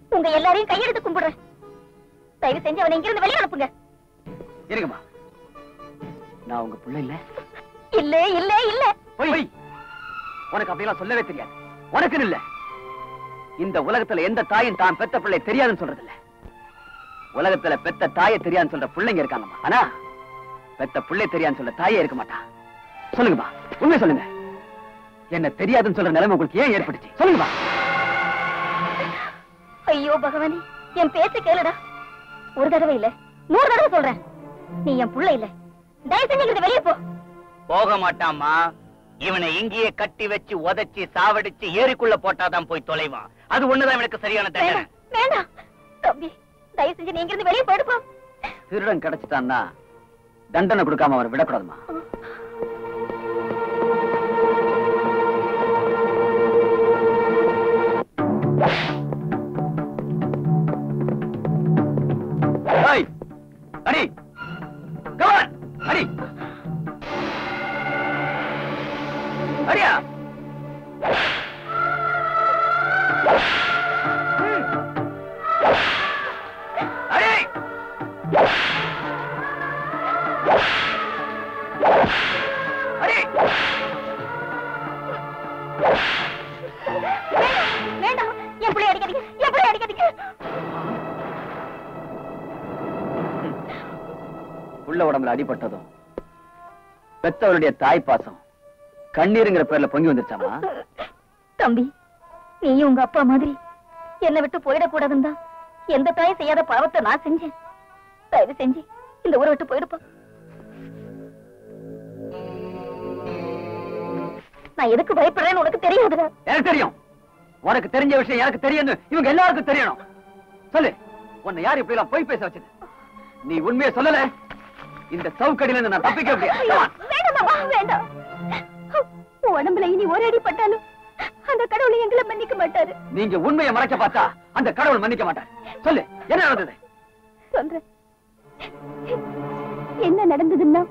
உங்க எல்லாரையும் கையெடுத்து கும்பிடுறேன் தயவு செஞ்சு அவனை இங்கிருந்து வெளியே அனுப்புங்க இருங்கம்மா நான் உங்க பிள்ளை இல்ல இல்ல இல்ல இல்ல போய் உனக்கு அப்படியெல்லாம் சொல்லவே தெரியாது உனக்கு இல்ல இந்த உலகத்துல எந்த தாயும் தான் பெத்த பிள்ளை தெரியாதுன்னு சொல்றது இல்ல உலகத்துல பெத்த தாயை தெரியாதுன்னு சொல்ற பிள்ளைங்க இருக்காங்கம்மா ஆனா பெத்த பிள்ளை தெரியாதுன்னு சொல்ற தாயே இருக்க மாட்டா சொல்லுங்கம்மா உண்மை சொல்லுங்க என்ன தெரியாதுன்னு சொல்ற நிலைமை உங்களுக்கு ஏன் ஏற்பட்டுச்சு சொல்லுங்கம்மா ஐயோ பகவானே என் பேச்ச கேளுடா ஒரு தடவை இல்ல நூறு தடவை சொல்றேன் நீ என் புள்ள இல்ல தயவு செஞ்சு இங்கிருந்து வெளியே போ போக மாட்டாம்மா இவனை இங்கேயே கட்டி வச்சு உதைச்சு சாவடிச்சு ஏரிக்குள்ள போட்டாதான் போய் தொலைவான் அது ஒண்ணுதான் இவனுக்கு சரியான தண்டனை வேண்டாம் வேண்டாம் தம்பி தயவு செஞ்சு நீ இங்கிருந்து வெளியே போயிடுப்பா திருடன் கிடைச்சிட்டான்னா தண்டனை கொடுக்காம அவரை விடக்கூடாதுமா ஏய், அடி Come on, அடி அடியா அடி அடி வேண்டாம் வேண்டாம் என் பிள்ளை அடிக்காதீங்க என் பிள்ளை அடிக்காதீங்க உள்ள உடம்புல அடிபட்டதும் பெத்தவருடைய தாய் பாசம் கண்ணீருங்கிற பேர்ல பொங்கி வந்துருச்சாமா தம்பி நீயும் உங்க அப்பா மாதிரி என்னை விட்டு போயிடக்கூடாதுன்னு தான் எந்த தாயும் செய்யாத பாவத்தை நான் செஞ்சேன் தயவு செஞ்சு இந்த ஊரை விட்டு போயிடுப்பா நான் எதுக்கு பயப்படுறேன்னு உனக்கு தெரியாதுடா எனக்கு தெரியும் உனக்கு தெரிஞ்ச விஷயம் எனக்கு தெரியும் இவங்க எல்லாருக்கும் தெரியணும் சொல்லு உன்னை யார் இப்படி எல்லாம் போய் பேச வச்சது நீ உண்மையை சொல்லல இந்த சவுக்கடியில இருந்து நான் தப்பிக்க முடியாது ஐயோ, வேண்டாம்மா, வேண்டாம் உன் உடம்புல இனி ஒரு அடி பட்டாலும் அந்த கடவுளை எங்களை மன்னிக்க மாட்டாரு நீங்க உண்மையை மறைக்க பார்த்தா அந்த கடவுள் மன்னிக்க மாட்டார் சொல்லு என்ன நடந்தது சொல்றேன் என்ன நடந்ததுன்னா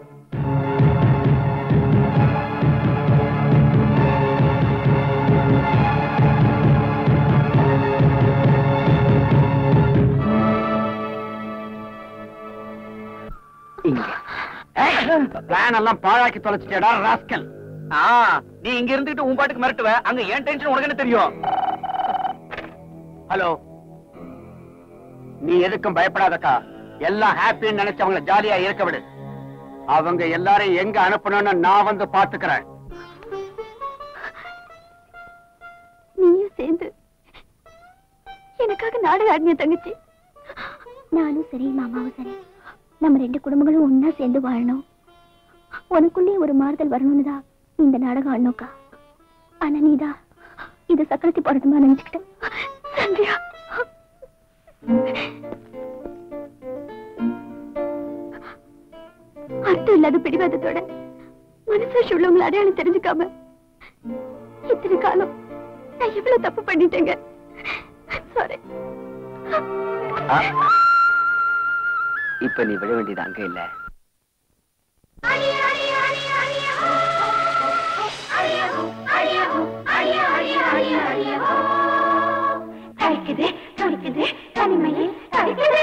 இங்க பிளான் எல்லாம் பாழாக்கி தொலைச்சிட்டேடா ராஸ்கல் ஆ, நீ இங்க இருந்துட்டு உன் பாட்டுக்கு மிரட்டுவ அங்க ஏன் டென்ஷன் உனக்கு என்ன தெரியும் ஹலோ நீ எதுக்கும் பயப்படாதக்கா எல்லாம் ஹாப்பின்னு நினைச்சவங்கள ஜாலியா இருக்க விடு அவங்க எல்லாரையும் எங்க அனுப்பணும்னு நான் வந்து பாத்துக்கிறேன் நீயும் சேர்ந்து எனக்காக நாடகம் ஆடினிய தங்கச்சி நானும் சரி மாமாவும் சரி நம்ம ரெண்டு குடும்பங்களும் ஒன்னா சேர்ந்து வாழணும் உனக்குள்ளே ஒரு மாறுதல் வரணும்னு தான் இந்த நாடகம் ஆடணுக்கா ஆனா நீதான் இது சக்கரத்தி போடணுமா நினைச்சுக்கிட்ட சந்தியா அர்த்தம் இல்லாத பிடிவாதத்தோட மனசாட்சி உள்ளவங்களை அடையாளம் தெரிஞ்சுக்காம இத்தனை காலம் நான் எவ்வளவு தப்பு பண்ணிட்டேங்க சாரி இப்ப நீ விழ வேண்டியது அங்க இல்ல அடிக்குது துடிக்குது தனிமையில் தடிக்குது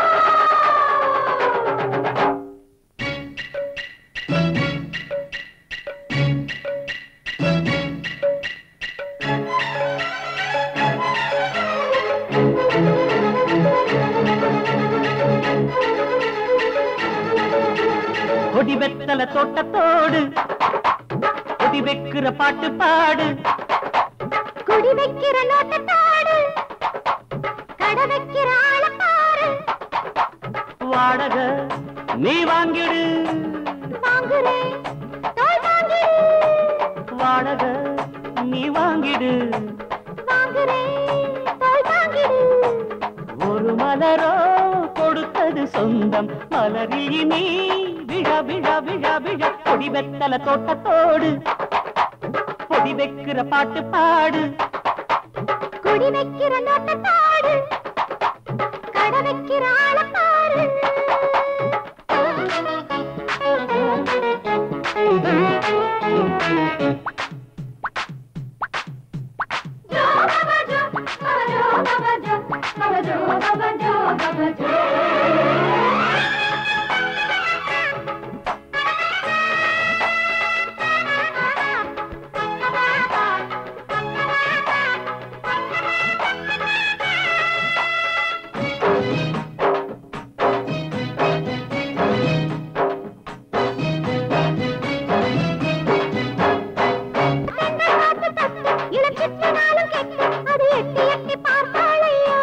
கொடி வெத்தல தோட்டத்தோடு கொடி வைக்கிற பாட்டு பாடு குடி வைக்கிற நோட்டத்தாடு கடை வைக்கிற ஆளை பாரு வாடக நீ வாங்கிடு வாங்குறேன் தோல் வாங்கிடு வாடக நீ வாங்கிடு வாங்குறேன் தோல் வாங்கிடு ஒரு மலரோ கொடுத்தது சொந்தம் மலரில் நீ விழ விழ விழ விழ கொடி வெத்தல தோட்டத்தோடு கொடி வைக்கிற பாட்டு பாடு குடி வைக்கிற நோட்டத்தாடு கடை வைக்கிற ஆளை பாரு இளச்சிற்றினாலும் கெட்டு அது எட்டி எட்டி பார்த்தாளையா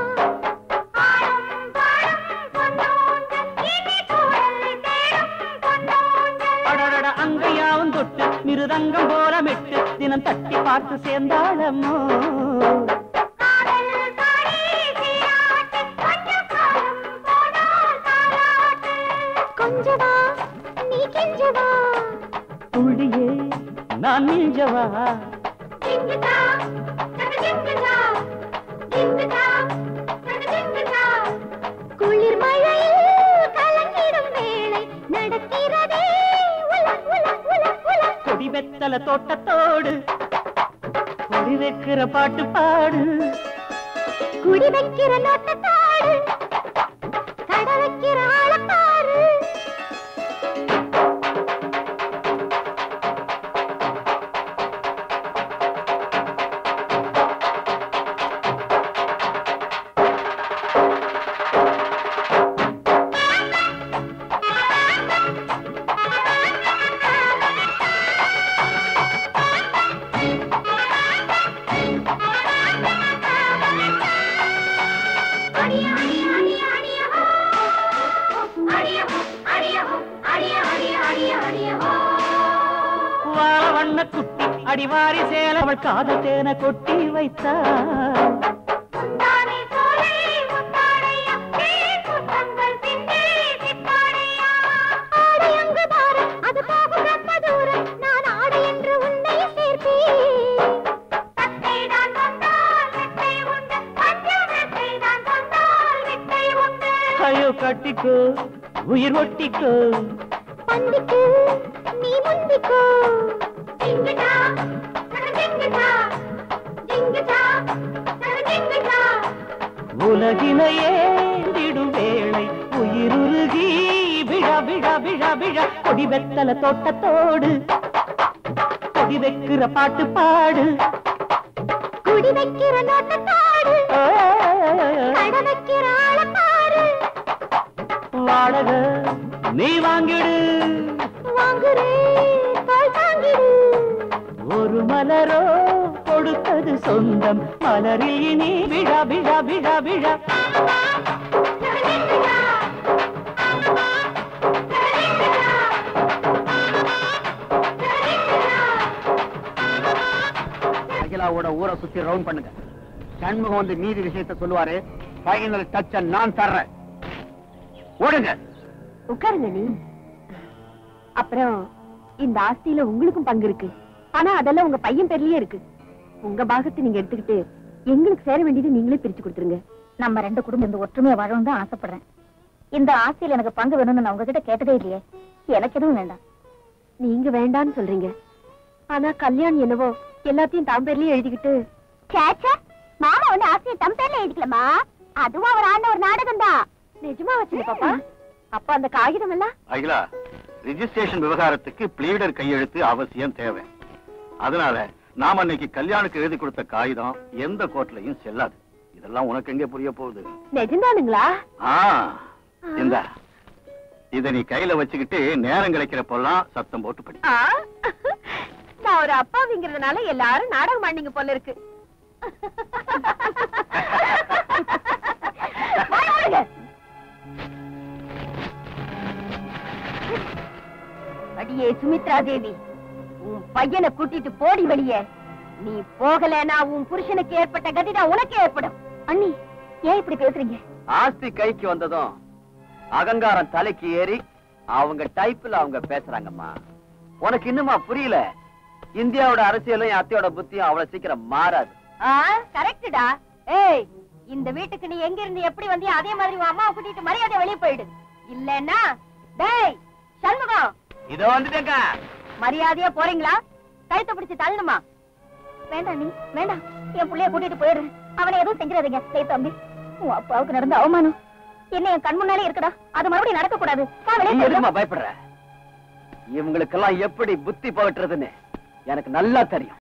ஆடும் பாடும் பொன்னோஞ்சல் இனி சூழலை தேடும் பொன்னோஞ்சல் அடடட அங்கையாவும் தொட்டு மிருதங்கம் போல மெட்டு தினம் தட்டி பார்த்து சேர்ந்தாளம்மோ காதல் சாரி சீராட்டு கொஞ்சம் காலம் போனால் தாலாட்டு கொஞ்சவா நீ கெஞ்சவா துள்ளியே நான் மிஞ்சவா ஜிங்குதா சட ஜிங்குதா ஜிங்குதா சட ஜிங்குதா குளிர் மழையில் கலங்கிடும் வேளை நடக்கிறதே உல உல உல உல கொடி வெத்தல தோட்டத்தோடு கொடி வைக்கிற பாட்டு பாடு குடி வைக்கிற நோட்டத்தாடு கட வைக்கிற ஆளப்பாரு அடிய அடிய அடிய அடிய ஹோ அடிய ஹோ அடிய ஹோ அடிய அடிய அடிய அடிய ஹோ வாழ வண்ண குட்டி அடிவாரி சேலவள் காதல் தேன கொட்டி வைத்தாள் தானே சோலை முத்தாடையா தேன் முத்தங்கள் சிந்தி சித்தாடையா ஆடை அங்கு பாரு அது போகும் ரொம்ப தூரம் நான் ஆடை என்று உன்னை சேர்ப்பேன் தத்தை தான் தந்தால் வெட்டை உண்டு பஞ்சம் வெட்டை தான் தந்தால் வெட்டை உண்டு ஐயோ கட்டிக்கோ உயிர் ஒட்டிக்கோ பந்திக்கு நீ முந்திக்கோ ஜிங்குதா சட ஜிங்குதா ஜிங்குதா சட ஜிங்குதா உலகினையே விடும் வேளை உயிருருகி விழா விழா விழா விழா கொடி வெத்தல தோட்டத்தோடு கொடி வைக்கிற பாட்டு பாடு குடி வைக்கிற நோட்டத்தாடு ஆ, கட வைக்கிற ஆளப்பாரு வாடக நீ வாங்கிடு வாங்குறே தோல் தாங்கிடு ஒரு மலரோ கொடுத்தது சொந்தம் மலரில் இனி விழா விழா விழா விழா ஜெகஜெகஜா. ஜெகஜெகஜா. ஜெகஜெகஜா. அகிலாவோட ஊரை சுத்தி ரவுண்ட் பண்ணுங்க சண்முகம் வந்து மீதி விஷயத்த சொல்லுவாரு ஃபைனல் டச்ச நான் தர்றேன் ஓடுங்க உட்காருங்க நீ அப்புறம் இந்த ஆஸ்தியில உங்களுக்கும் பங்கு இருக்கு ஆனா அதெல்லாம் உங்க பையன் பேர்லயே இருக்கு உங்க பாகத்தை நீங்க எடுத்துக்கிட்டு எங்களுக்கு சேர வேண்டியது நீங்களே பிரிச்சு கொடுத்துருங்க நம்ம ரெண்டு குடும்பம் இந்த ஒற்றுமையா வாழணும் தான் ஆசைப்படுறேன் இந்த ஆசையில எனக்கு பங்கு வேணும்னு நான் உங்ககிட்ட கேட்டதே இல்லையே எனக்கு எதுவும் வேண்டாம் நீங்க வேண்டான்னு சொல்றீங்க ஆனா கல்யாணம் என்னவோ எல்லாத்தையும் தாம் பேர்லயே எழுதிக்கிட்டு சேச்சா மாமா வந்து ஆசையை தம் பேர்ல எழுதிக்கலாமா அதுவும் அவர் ஆண்ட ஒரு நாடகம் தான் நிஜமா வச்சுங்க பாப்பா அப்ப அந்த காகிதம் எல்லாம் அகிலா ரிஜிஸ்ட்ரேஷன் விவகாரத்துக்கு பிளீடர் கையெழுத்து அவசியம் தேவை அதனால நாம அன்னைக்கு கல்யாணுக்கு எழுதி கொடுத்த காகிதம் எந்த கோர்ட்லயும் செல்லாது இதெல்லாம் உனக்கு எங்க புரிய போகுது நிஜம்தானுங்களா ஆ இந்த இத நீ கையில வச்சுக்கிட்டு நேரம் கிடைக்கிறப்பெல்லாம் சத்தம் போட்டு படி ஆ, நான் ஒரு அப்பாவிங்கிறதுனால எல்லாரும் நாடகம் ஆடினீங்க போல இருக்கு வாய் மூடுங்க. அடியே சுமித்ரா தேவி உன் பையனை கூட்டிட்டு போடி வெளியே நீ போகலைன்னா உன் புருஷனுக்கு ஏற்பட்ட கதிதான் உனக்கு ஏற்படும் அண்ணி ஏன் இப்படி பேசுறீங்க ஆஸ்தி கைக்கு வந்ததும் அகங்காரம் தலைக்கு ஏறி அவங்க டைப்ல அவங்க பேசுறாங்கம்மா உனக்கு இன்னுமா புரியல இந்தியாவோட அரசியலும் என் அத்தையோட புத்தியும் அவ்வளவு சீக்கிரம் மாறாது கரெக்டா ஏய் இந்த வீட்டுக்கு நீ எங்க இருந்து எப்படி வந்தியோ அதே மாதிரி உன் அம்மாவை கூட்டிட்டு மரியாதை வெளியே போயிடு இல்லன்னா டேய் சண்முகம் இதோ வந்துட்டேங்க மரியாதையா போறீங்களா கழுத்தை பிடிச்சு தள்ளணுமா வேண்டாம் நீ வேண்டாம் என் புள்ளைய கூட்டிட்டு போயிடுறேன் அவனை எதுவும் செஞ்சிடாதீங்க டேய் தம்பி உன் அப்பாவுக்கு நடந்த அவமானம் என்ன என் கண் முன்னாலே இருக்குடா அது மறுபடியும் நடக்க கூடாது நீ எதுக்குமா பயப்படுற இவங்களுக்கெல்லாம் எப்படி புத்தி பகட்டுறதுன்னு எனக்கு நல்லா தெரியும்